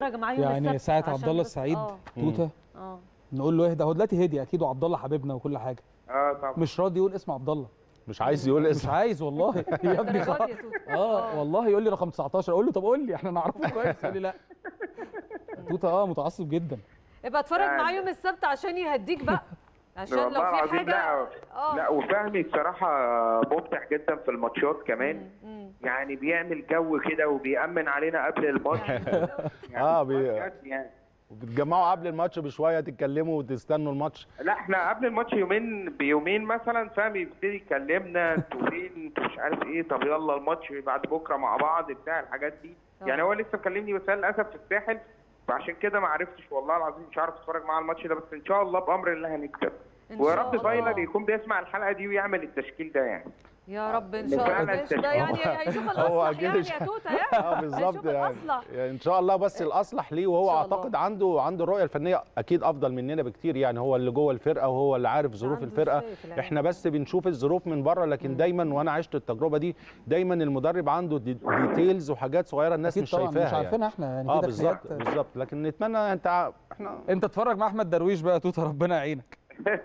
معاه يوم يعني السبت ساعة عشان عبد الله بس- السعيد اه توته اه نقول له اهدى هو دلوقتي هدي اكيد وعبد الله حبيبنا وكل حاجه اه طبعا مش راضي يقول اسم عبد الله مش عايز يقول مش اسم عايز والله يا ابني درجات خلاص. يا توته اه والله يقول لي رقم 19 اقول له طب قول لي احنا نعرفه كويس يقول لي لا توته اه متعصب جدا ابقى اتفرج يعني- معاه يوم السبت عشان يهديك بقى عشان لو والله في العظيم حاجه لا اه لا وفهمي بصراحة ممتع جدا في الماتشات كمان مم. يعني بيعمل جو كده وبيأمن علينا قبل الماتش يعني يعني آه، بي- بجد يعني وبتجمعوا قبل الماتش بشويه تتكلموا وتستنوا الماتش لا احنا قبل الماتش يومين بيومين مثلا فهمي يبتدي يكلمنا انتوا فين انتوا مش عارف ايه طب يلا الماتش بعد بكره مع بعض بتاع الحاجات دي آه. يعني هو لسه مكلمني بس انا للاسف في الساحل فعشان كده ما عرفتش والله العظيم مش عارف اتفرج معاه على الماتش ده بس ان شاء الله بامر الله هنكسب إن ويا شاء رب الله. فايلر يكون بيسمع الحلقه دي ويعمل التشكيل ده يعني يا رب ان إن شاء فعلا الله ده التشكيل- يعني هيشوف هو الاصلح أكيد يعني مش- يا توته يعني اه بالظبط هيشوف يعني. الاصلح يعني ان شاء الله بس الاصلح ليه وهو إن شاء الله. اعتقد عنده عنده الرؤيه الفنيه اكيد افضل مننا بكتير يعني هو اللي جوه الفرقه وهو اللي عارف ظروف عنده الفرقه شايف العين. احنا بس بنشوف الظروف من بره لكن دايما وانا عشت التجربه دي دايما المدرب عنده دي ديتيلز وحاجات صغيره الناس اكيد مش طبعا شايفاها مش عارفينها احنا يعني اه كده بالظبط حاجات- بالظبط لكن نتمنى انت ع- احنا انت اتفرج مع احمد درويش بقى يا توته ربنا يعينك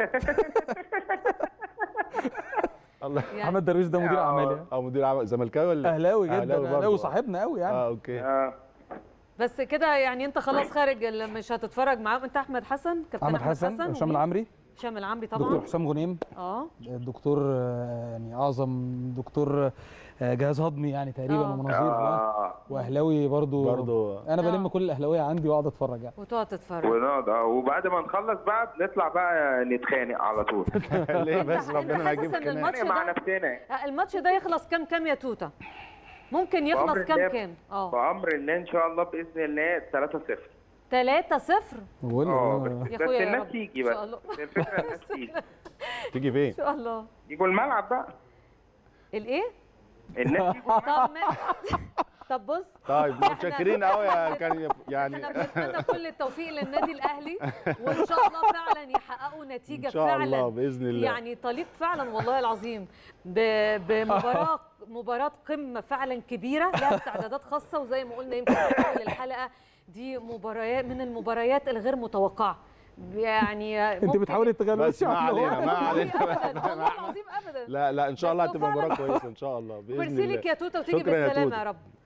الله يعني احمد درويش ده مدير آه. اعمالي يعني. او مدير عمل زملكاوي ولا اهلاوي جدا أهلاوي برضه. اهلاوي صاحبنا قوي يعني اه اوكي آه. بس كده يعني انت خلاص خارج ال- مش هتتفرج معاهم انت احمد حسن كابتن احمد حسن هشام ومين؟ العمري هشام العمري دكتور طبعا حسام غنيم اه الدكتور آه، يعني اعظم دكتور آه، جهاز هضمي يعني تقريبا آه. ومناظير آه. واهلاوي برضو برضو. انا بلم آه. كل الاهلاويه عندي واقعد اتفرج يعني وتقعد تتفرج ونقعد اه وبعد ما نخلص بقى بنطلع بقى نتخانق على طول ليه انت- بس انت ربنا ما حاسس يجيب ان خناق الماتش نتخانق مع ده نفسنا آه، الماتش ده يخلص كام كام يا توته ممكن يخلص بأمر كام الله- كام اه بأمر الله إن شاء الله بإذن الله 3-0 3 0 بقول اه لك بس يا بس أخويا يا الناس رب. تيجي إن بقى شاء الله. الفكرة الناس تيجي تيجي فين ان شاء الله يجوا الملعب بقى الايه الناس يجوا طب ما... طب بص طيب متشكرين قوي يا كان يعني احنا بنتمنى كل التوفيق للنادي الاهلي وان شاء الله فعلا يحققوا نتيجه ان شاء فعلا الله باذن الله يعني طليق فعلا والله العظيم ب- بمباراه مباراه قمه فعلا كبيره لها استعدادات خاصه وزي ما قلنا يمكن في اول الحلقه دي مباريات من المباريات الغير متوقعه يعني انت ممكن- بتحاولي بس تغلسي ما علينا ما علينا ابدا والله العظيم ابدا لا لا ان شاء الله بس هو هتبقى مباراه فعلا- كويسه ان شاء الله باذن ميرسي الله لك يا توته وتيجي شكرا يا بالسلامه توتة. يا رب